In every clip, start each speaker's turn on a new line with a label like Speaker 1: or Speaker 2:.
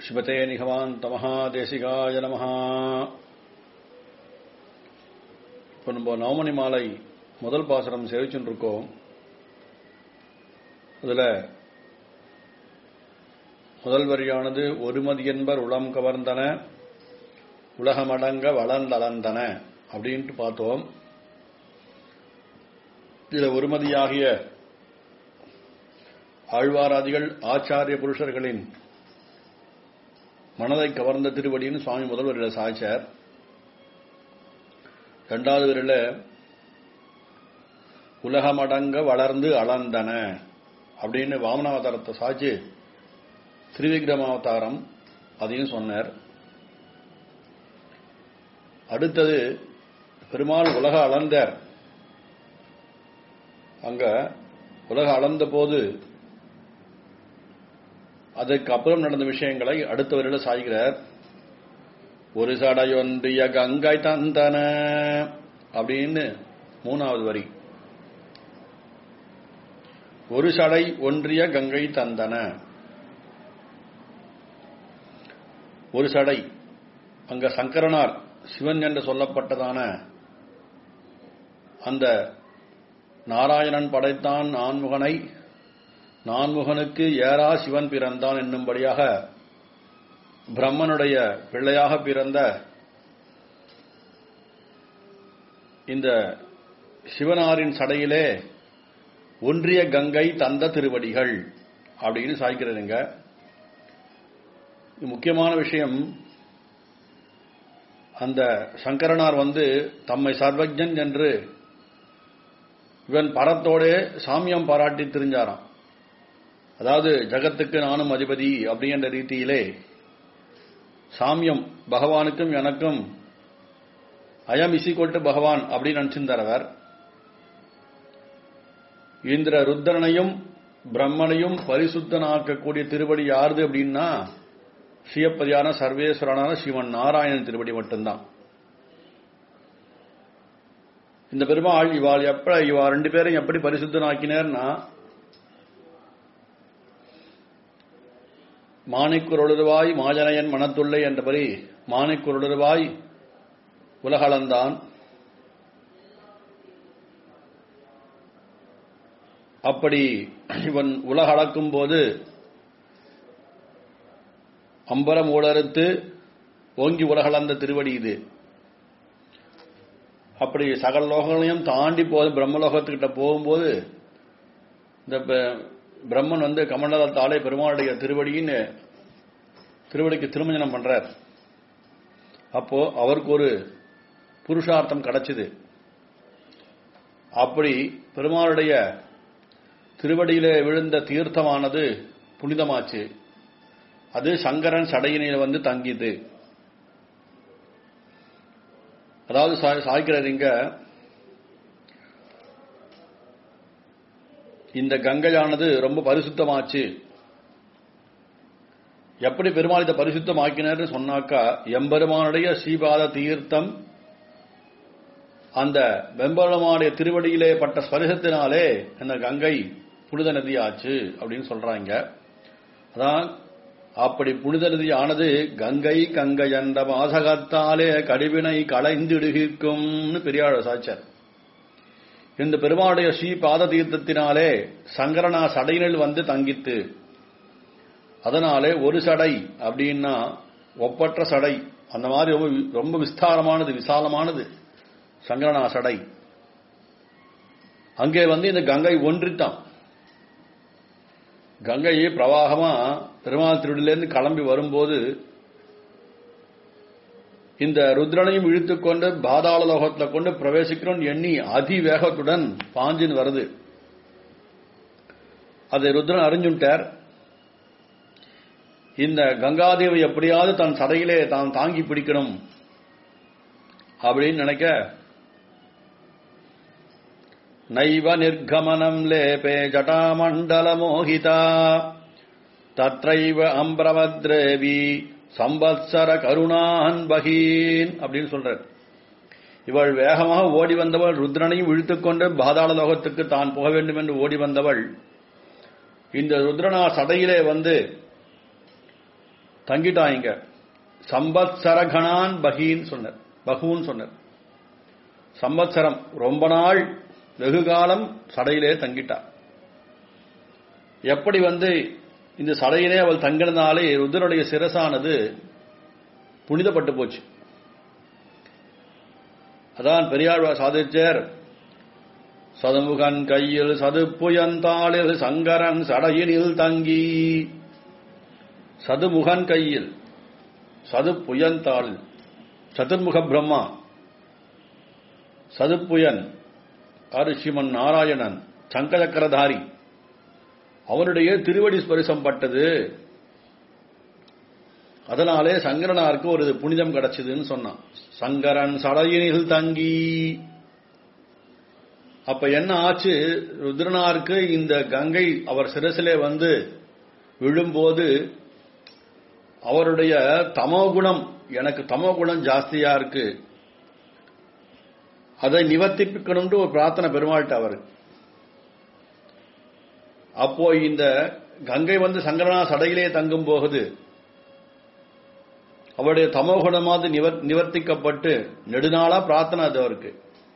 Speaker 1: சிவதே நிகமாந்த மகாதேசிகாய நம இப்போ நம்ம நவமணி மாலை முதல் பாசனம் சேவிச்சுட்டு இருக்கோம் அதுல முதல் வரியானது ஒருமதி என்பர் உளம் கவர்ந்தன உலகமடங்க வளர்ந்தளந்தன அப்படின்ட்டு பார்த்தோம் இதுல ஒருமதியாகிய ஆழ்வாராதிகள் ஆச்சாரிய புருஷர்களின் மனதை கவர்ந்த திருவடின்னு சுவாமி முதல் வரையில் சாய்ச்சார் இரண்டாவது வரையில் உலகமடங்க வளர்ந்து அளந்தன அப்படின்னு வாமனாவதாரத்தை சாய்ச்சி திரிவிக்ரமாவதாரம் அதையும் சொன்னார் அடுத்தது பெருமாள் உலக அளந்தார் அங்க உலக அளந்த போது அதற்கு அப்புறம் நடந்த விஷயங்களை அடுத்த வரையில் சாய்கிறார் ஒரு சடையொன்றிய கங்கை தந்தன அப்படின்னு மூணாவது வரி ஒரு சடை ஒன்றிய கங்கை தந்தன ஒரு சடை அங்க சங்கரனார் சிவன் என்று சொல்லப்பட்டதான அந்த நாராயணன் படைத்தான் நான்முகனை நான்முகனுக்கு ஏறா சிவன் பிறந்தான் என்னும்படியாக பிரம்மனுடைய பிள்ளையாக பிறந்த இந்த சிவனாரின் சடையிலே ஒன்றிய கங்கை தந்த திருவடிகள் அப்படின்னு சாய்க்கிறதுங்க முக்கியமான விஷயம் அந்த சங்கரனார் வந்து தம்மை சர்வஜன் என்று இவன் பரத்தோட சாமியம் பாராட்டி தெரிஞ்சாராம் அதாவது ஜகத்துக்கு நானும் அதிபதி அப்படின்ற ரீதியிலே சாமியம் பகவானுக்கும் எனக்கும் அயம் இசிக்கொட்டு பகவான் அப்படின்னு நினைச்சிருந்தார் அவர் இந்திர ருத்ரனையும் பிரம்மனையும் பரிசுத்தனாக்கக்கூடிய திருவடி யாருது அப்படின்னா சிவப்பதியான சர்வேஸ்வரனான சிவன் நாராயணன் திருவடி மட்டும்தான் இந்த பெருமாள் இவாள் எப்ப இவா ரெண்டு பேரும் எப்படி பரிசுத்தனாக்கினர்னா மாணிக்குரொழுதுவாய் மாஜனையன் மனத்துள்ளை என்றபடி மாணிக்குரொழுதுவாய் உலகளந்தான் அப்படி இவன் உலகளக்கும் போது அம்பரம் ஊழறுத்து ஓங்கி உலகளந்த திருவடி இது அப்படி சகல லோகங்களையும் தாண்டி போது பிரம்மலோகத்துக்கிட்ட போகும்போது இந்த பிரம்மன் வந்து கமண்டலத்தாலே பெருமாளுடைய திருவடின்னு திருவடிக்கு திருமஞ்சனம் பண்றார் அப்போ அவருக்கு ஒரு புருஷார்த்தம் கிடைச்சது அப்படி பெருமாளுடைய திருவடியில விழுந்த தீர்த்தமானது புனிதமாச்சு அது சங்கரன் சடையினில வந்து தங்கிது அதாவது சாய்க்கிறார் இங்க இந்த கங்கையானது ரொம்ப பரிசுத்தமாச்சு எப்படி பெருமாள் இதை பரிசுத்தமாக்கினார்னு சொன்னாக்கா எம்பெருமானுடைய ஸ்ரீபாத தீர்த்தம் அந்த வெம்பெருமானுடைய திருவடியிலே பட்ட ஸ்பரிசத்தினாலே இந்த கங்கை புனித நதி ஆச்சு அப்படின்னு சொல்றாங்க அதான் அப்படி புனித நதி ஆனது கங்கை கங்கை என்ற வாசகத்தாலே கடிவினை களைந்திடுகிக்கும்னு பெரியாழ சாச்சார் இந்த பெருமாளுடைய ஸ்ரீ பாத தீர்த்தத்தினாலே சங்கரனா சடையினில் வந்து தங்கித்து அதனாலே ஒரு சடை அப்படின்னா ஒப்பற்ற சடை அந்த மாதிரி ரொம்ப ரொம்ப விஸ்தாரமானது விசாலமானது சங்கரனா சடை அங்கே வந்து இந்த கங்கை ஒன்றித்தான் கங்கை பிரவாகமா பெருமாள் திருடிலிருந்து கிளம்பி வரும்போது இந்த ருத்ரனையும் இழுத்துக்கொண்டு பாதாள லோகத்தில் கொண்டு பிரவேசிக்கிறோம் எண்ணி அதிவேகத்துடன் பாஞ்சின் வருது அதை ருத்ரன் அறிஞ்சுட்டார் இந்த கங்காதேவி எப்படியாவது தன் சடையிலே தான் தாங்கி பிடிக்கணும் அப்படின்னு நினைக்க நைவ நிர்கமனம் லேபே ஜட்டாமண்டல மோகிதா தத்ரைவ அம்பிரமத்ரேவி சம்பத்சர கருணான் பகீன் அப்படின்னு சொல்றார் இவள் வேகமாக ஓடி வந்தவள் ருத்ரனையும் இழுத்துக்கொண்டு பாதாள லோகத்துக்கு தான் போக வேண்டும் என்று ஓடி வந்தவள் இந்த ருத்ரனா சடையிலே வந்து தங்கிட்டாங்க சம்பத்சரகணான் பகின்னு சொன்னார் பகுன்னு சொன்னார் சம்பத்சரம் ரொம்ப நாள் வெகு காலம் சடையிலே தங்கிட்டா எப்படி வந்து இந்த சடையிலே அவள் தங்கினதாலே ருத்ரனுடைய சிரசானது புனிதப்பட்டு போச்சு அதான் பெரியாழ்வார் சாதிச்சர் சதுமுகன் கையில் சதுப்புயந்தாளில் சங்கரன் சடையினில் தங்கி சதுமுகன் கையில் சதுப்புயந்தாளில் சதுர்முக பிரம்மா சதுப்புயன் அரிசிமன் நாராயணன் சங்கசக்கரதாரி அவருடைய திருவடி ஸ்பரிசம் பட்டது அதனாலே சங்கரனாருக்கு ஒரு புனிதம் கிடைச்சதுன்னு சொன்னான் சங்கரன் சடையினில் தங்கி அப்ப என்ன ஆச்சு ருத்ரனாருக்கு இந்த கங்கை அவர் சிரசிலே வந்து விழும்போது அவருடைய தமோ குணம் எனக்கு தமோ குணம் ஜாஸ்தியா இருக்கு அதை நிவர்த்திக்கணும்னு ஒரு பிரார்த்தனை பெருமாள்கிட்ட அவர் அப்போ இந்த கங்கை வந்து சங்கரனா சடையிலே தங்கும் போகுது அவருடைய தமோகுணமாவது நிவர் நிவர்த்திக்கப்பட்டு நெடுநாளா பிரார்த்தனை அது அவருக்கு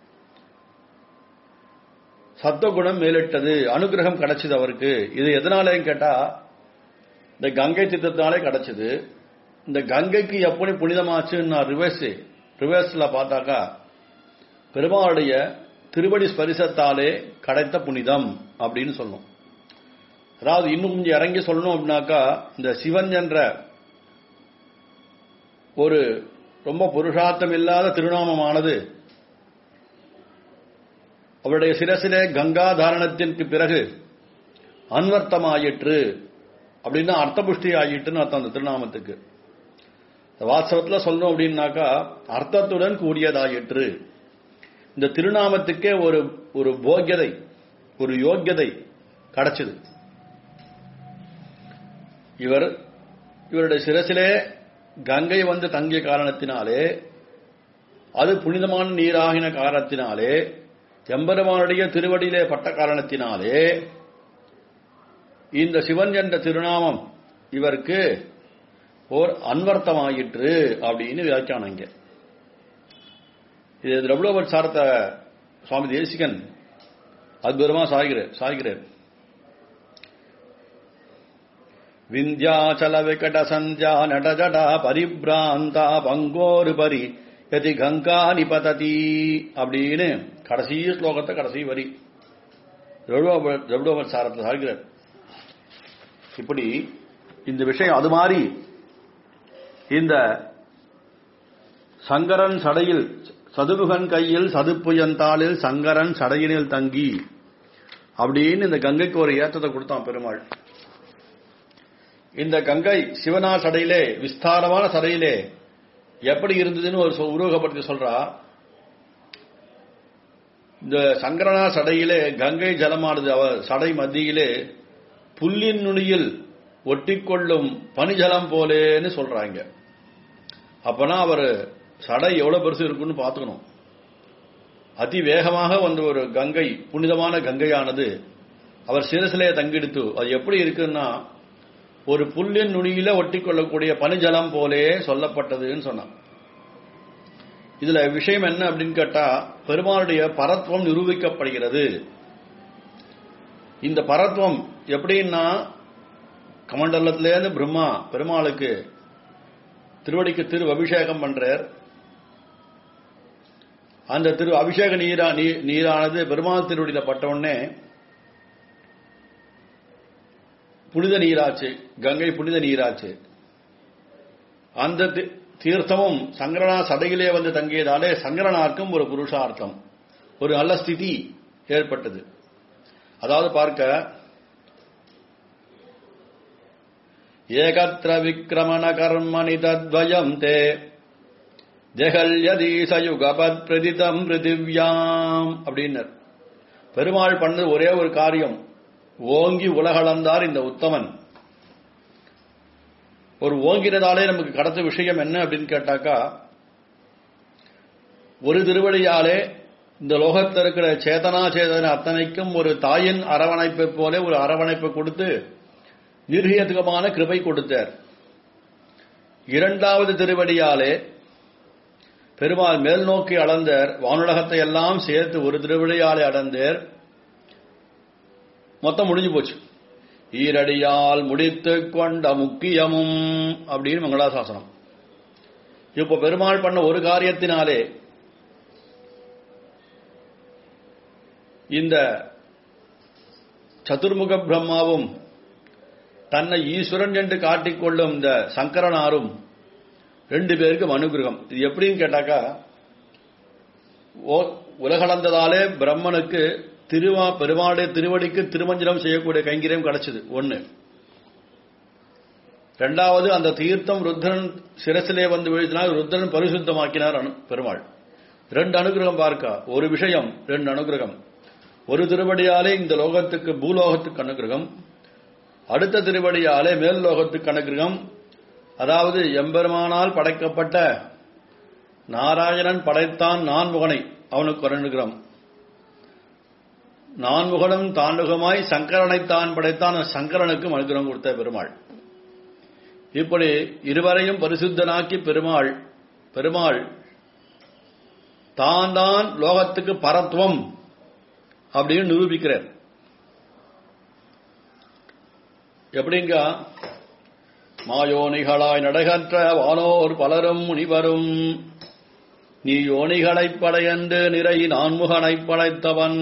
Speaker 1: சத்துவகுணம் மேலிட்டது அனுகிரகம் கிடைச்சது அவருக்கு இது எதனாலேன்னு கேட்டா இந்த கங்கை திட்டத்தினாலே கிடைச்சது இந்த கங்கைக்கு எப்படி புனிதமாச்சுன்னு நான் ரிவர்ஸ் ரிவர்ஸ்ல பார்த்தாக்கா பெருமாளுடைய திருவடி ஸ்பரிசத்தாலே கிடைத்த புனிதம் அப்படின்னு சொல்லும் அதாவது இன்னும் கொஞ்சம் இறங்கி சொல்லணும் அப்படின்னாக்கா இந்த சிவன் என்ற ஒரு ரொம்ப புருஷார்த்தம் இல்லாத திருநாமமானது அவருடைய சிரசிலே கங்கா தாரணத்திற்கு பிறகு அன்வர்த்தமாயிற்று அப்படின்னா அர்த்தபுஷ்டி ஆயிட்டுன்னு அர்த்தம் அந்த திருநாமத்துக்கு வாஸ்தவத்தில் சொல்லணும் அப்படின்னாக்கா அர்த்தத்துடன் கூடியதாயிற்று இந்த திருநாமத்துக்கே ஒரு ஒரு போக்கியதை ஒரு யோக்கியதை கிடைச்சது இவர் இவருடைய சிரசிலே கங்கை வந்து தங்கிய காரணத்தினாலே அது புனிதமான நீராகின காரணத்தினாலே எம்பெருமானுடைய திருவடியிலே பட்ட காரணத்தினாலே இந்த சிவன் என்ற திருநாமம் இவருக்கு ஓர் அன்வர்த்தமாயிற்று அப்படின்னு வியாக்கியானம் இங்க இது திரவிடவர் சார்த்த சுவாமி தேசிகன் அற்புதமா சாய்கிறார் சாய்கிறார் விந்தியாச்சல விகட சந்தியா நடஜடா பரிபிராந்தா பங்கோரு பரி எதி கங்கா நிபததி அப்படின்னு கடைசி ஸ்லோகத்தை கடைசி வரி திரவிடவர் சாரத்தை சாய்கிறார் இப்படி இந்த விஷயம் அது மாதிரி இந்த சங்கரன் சடையில் சதுமுகன் கையில் சதுப்புயந்தாளில் சங்கரன் சடையினில் தங்கி அப்படின்னு இந்த கங்கைக்கு ஒரு ஏற்றத்தை கொடுத்தான் பெருமாள் இந்த கங்கை சிவனா சடையிலே விஸ்தாரமான சடையிலே எப்படி இருந்ததுன்னு ஒரு உருவகப்படுத்தி சொல்றா இந்த சங்கரனா சடையிலே கங்கை ஜலமானது அவ சடை மத்தியிலே புல்லின் நுனியில் ஒட்டிக்கொள்ளும் பனிஜலம் போலேன்னு சொல்றாங்க அப்பனா அவர் சடை எவ்வளவு பெருசு இருக்குன்னு பார்த்துக்கணும் அதி வேகமாக வந்த ஒரு கங்கை புனிதமான கங்கையானது அவர் சிரசிலே தங்கிடுத்து அது எப்படி இருக்குன்னா ஒரு புல்லின் நுனியில ஒட்டிக்கொள்ளக்கூடிய பனிஜலம் போலே சொல்லப்பட்டதுன்னு சொன்னான் இதுல விஷயம் என்ன அப்படின்னு கேட்டா பெருமாளுடைய பரத்துவம் நிரூபிக்கப்படுகிறது இந்த பரத்துவம் எப்படின்னா கமண்டலத்திலேருந்து பிரம்மா பெருமாளுக்கு திருவடிக்கு திரு அபிஷேகம் பண்றார் அந்த திரு அபிஷேக நீரா நீரானது பெருமாள் திருவடியில பட்ட உடனே புனித நீராச்சு கங்கை புனித நீராச்சு அந்த தீர்த்தமும் சங்கரனா சடையிலே வந்து தங்கியதாலே சங்கரனார்க்கும் ஒரு புருஷார்த்தம் ஒரு நல்ல ஸ்திதி ஏற்பட்டது அதாவது பார்க்க ஏகத்திர விக்கிரமண கர்மணி தத்வயம் தே ஜெகல்யதீசயுகபத் பிரதிதம் பிருதிவ்யாம் அப்படின்னர் பெருமாள் பண்ணது ஒரே ஒரு காரியம் ஓங்கி உலகளந்தார் இந்த உத்தமன் ஒரு ஓங்கினதாலே நமக்கு கடத்த விஷயம் என்ன அப்படின்னு கேட்டாக்கா ஒரு திருவடியாலே இந்த லோகத்தில் இருக்கிற சேதனா சேதன அத்தனைக்கும் ஒரு தாயின் அரவணைப்பை போல ஒரு அரவணைப்பை கொடுத்து நிர்ஹேதுகமான கிருபை கொடுத்தார் இரண்டாவது திருவடியாலே பெருமாள் மேல் நோக்கி அளந்தார் வானுலகத்தை எல்லாம் சேர்த்து ஒரு திருவடியாலே அடந்தேர் மொத்தம் முடிஞ்சு போச்சு ஈரடியால் முடித்து கொண்ட முக்கியமும் அப்படின்னு மங்களாசாசனம் இப்ப பெருமாள் பண்ண ஒரு காரியத்தினாலே இந்த சதுர்முக பிரம்மாவும் தன்னை ஈஸ்வரன் என்று காட்டிக்கொள்ளும் இந்த சங்கரனாரும் ரெண்டு பேருக்கும் அனுகிரகம் இது எப்படின்னு கேட்டாக்கா ஓ- உலகளந்ததாலே பிரம்மனுக்கு திருவா பெருமாளுடைய திருவடிக்கு திருமஞ்சனம் செய்யக்கூடிய கைங்கரியம் கிடைச்சது ஒண்ணு ரெண்டாவது அந்த தீர்த்தம் ருத்ரன் சிரசிலே வந்து விழுத்தினால் ருத்ரன் பரிசுத்தமாக்கினார் அனு- பெருமாள் ரெண்டு அனுகிரகம் பார்க்க ஒரு விஷயம் ரெண்டு அனுகிரகம் ஒரு திருவடியாலே இந்த லோகத்துக்கு பூலோகத்துக்கு அனுகிரகம் அடுத்த திருவடியாலே மேல் லோகத்துக்கு அனுகிரகம் அதாவது எம்பெருமானால் படைக்கப்பட்ட நாராயணன் படைத்தான் நான்முகனை அவனுக்கு ஒரு அனுகிரகம் நான்முகனும் தான்முகமாய் சங்கரனை தான் படைத்தான் சங்கரனுக்கும் அனுகிரகம் கொடுத்த பெருமாள் இப்படி இருவரையும் பரிசுத்தனாக்கி பெருமாள் பெருமாள் தான் தான் லோகத்துக்கு பரத்துவம் அப்படின்னு நிரூபிக்கிறார் எப்படிங்க மாயோனிகளாய் நடகற்ற வானோர் பலரும் முனிவரும் நீ யோனிகளைப் படையன்று நிறை நான்முகனைப் படைத்தவன்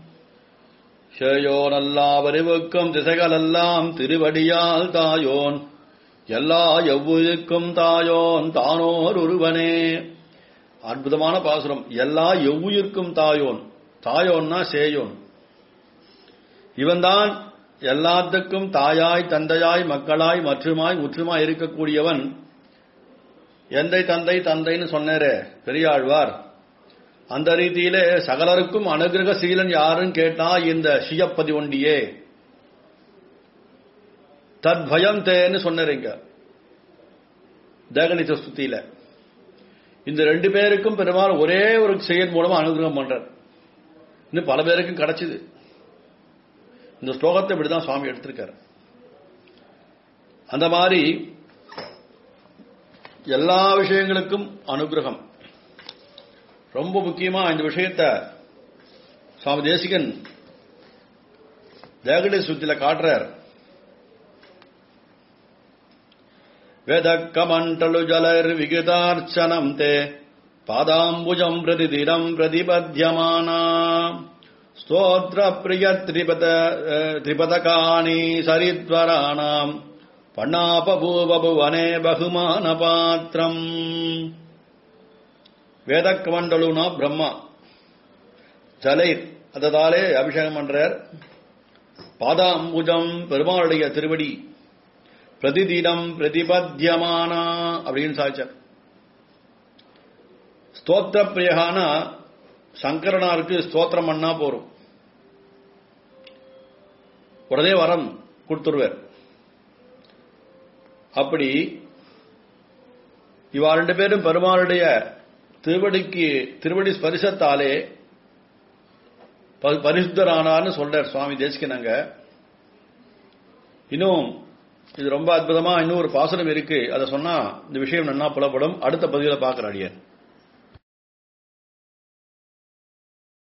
Speaker 1: சேயோனல்லா வரிவுக்கும் திசைகளெல்லாம் திருவடியால் தாயோன் எல்லா எவ்வுயிருக்கும் தாயோன் தானோர் ஒருவனே அற்புதமான பாசுரம் எல்லா எவ்வுயிர்க்கும் தாயோன் தாயோன்னா சேயோன் இவன்தான் எல்லாத்துக்கும் தாயாய் தந்தையாய் மக்களாய் மற்றுமாய் முற்றுமாய் இருக்கக்கூடியவன் எந்தை தந்தை தந்தைன்னு சொன்னாரே பெரியாழ்வார் அந்த ரீதியிலே சகலருக்கும் அனுகிரக சீலன் யாருன்னு கேட்டா இந்த சியப்பதி ஒண்டியே தத்பயம் தேன்னு சொன்னீங்க தேகனித ஸ்துதியில இந்த ரெண்டு பேருக்கும் பெருமாள் ஒரே ஒரு செயல் மூலமா அனுகிரகம் பண்றார் இன்னும் பல பேருக்கும் கிடைச்சது இந்த ஸ்லோகத்தை இப்படிதான் சுவாமி எடுத்திருக்காரு அந்த மாதிரி எல்லா விஷயங்களுக்கும் அனுகிரகம் ரொம்ப முக்கியமா இந்த விஷயத்தை சுவாமி தேசிகன் தேகடி சுத்தில காட்டுறார் வேதக்கமண்டலு ஜலர் விகிதார்ச்சனம் தே பாதாம்புஜம் பிரதிதினம் பிரதிபத்தியமானா ஸ்தோத்திர பிரிய திரிபத திரிபதகாணி சரித்வராணாம் பண்ணாபபூபபுவனே பகுமான பாத்திரம் வேதக்கமண்டலுனா பிரம்மா ஜலை அததாலே அபிஷேகம் பண்றார் பாதாம்புஜம் பெருமாளுடைய திருவடி பிரதிதினம் பிரதிபத்தியமானா அப்படின்னு சாய்ச்சார் ஸ்தோத்திர பிரியகான சங்கரனாருக்கு ஸ்தோத்திரம் பண்ணா போரும் உடனே வரம் கொடுத்துருவார் அப்படி இவா ரெண்டு பேரும் பெருமாளுடைய திருவடிக்கு திருவடி ஸ்பரிசத்தாலே ப- பரிசுத்தரானார்னு சொல்றார் சுவாமி தேசிகனாங்க இன்னும் இது ரொம்ப அற்புதமா இன்னும் ஒரு பாசனம் இருக்கு அதை சொன்னா இந்த விஷயம் நன்னா புலப்படும் அடுத்த பதிவில் பார்க்கிற அடியன்